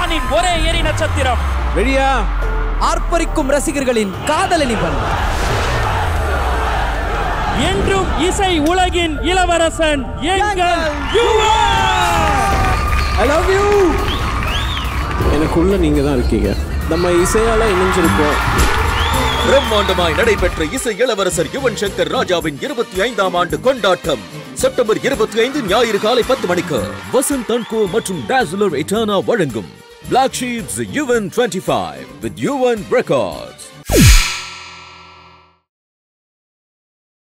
வானின் ஒரே எரி நட்சத்திரம் ரெடியா ஆர்ப்பரிக்கும் ரசிகர்களின் காதலனிவன் என்றும் இசை உலகின் இளவரசன் எங்கள் யுவா ஐ லவ் யூ எனக்குள்ள நீங்க தான் இருக்கீங்க நம்ம இசையால இணைஞ்சிருக்கோம் பிரம்மாண்டமாய் நடைபெற்ற இசை இளவரசர் யுவன் சங்கர் ராஜாவின் இருபத்தி ஐந்தாம் ஆண்டு கொண்டாட்டம் செப்டம்பர் இருபத்தி ஐந்து ஞாயிறு காலை பத்து மணிக்கு வசந்த் தன்கோ மற்றும் டாஸ்லர் எட்டானா வழங்கும் black sheeps Yuvan twenty five with Yuvan records